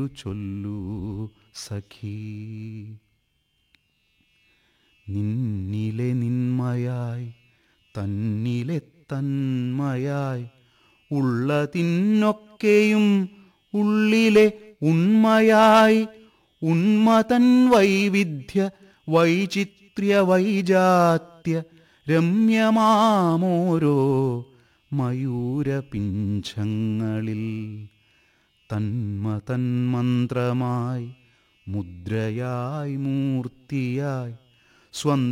ചൊല്ലൂ സഖീ നിന്നിലെ നിന്മയായി തന്നിലെ തന്മയായി ഉള്ളതിന്നൊക്കെയും ഉള്ളിലെ ഉണ്മയായി ഉണ്മതൻ വൈവിധ്യ വൈചിത്ര്യ വൈജാത്യ രമ്യമാമോരോ മയൂരപിഞ്ചങ്ങളിൽ തന്മതന്മന്ത്രമായി മുദ്രയായി മൂർത്തിയായി സ്വന്ത